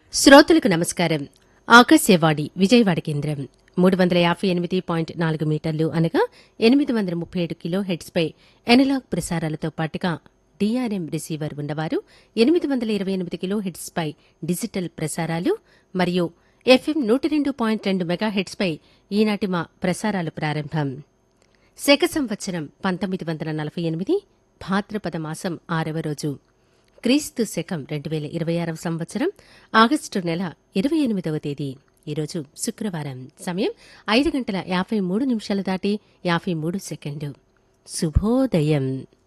శ్రోతలకు నమస్కారం ఆకాశవాణి విజయవాడ కేంద్రం మూడు వందల యాభై ఎనిమిది పాయింట్ నాలుగు మీటర్లు అనగా ఎనిమిది వందల ముప్పై ఏడు కిలో హెడ్స్పై ఎనలాగ్ ప్రసారాలతో పాటుగా డిఆర్ఎం రిసీవర్ ఉన్నవారు ఎనిమిది వందల ఇరవై ఎనిమిది కిలో హెడ్స్పై డిజిటల్ ప్రసారాలు మరియు ఎఫ్ఎం నూట రెండు పాయింట్ రెండు మెగా హెడ్స్పై ఈనాటి మా ప్రసారాలు ప్రారంభం శక సంవత్సరం పంతొమ్మిది వందల నలభై ఎనిమిది భాద్రపద మాసం ఆరవ రోజు క్రీస్తు శకం రెండు వేల ఇరవై ఆరవ సంవత్సరం ఆగస్టు నెల ఇరవై ఎనిమిదవ తేదీ ఈరోజు శుక్రవారం సమయం ఐదు గంటల యాభై మూడు నిమిషాలు దాటి యాభై మూడు సెకండ్లు శుభోదయం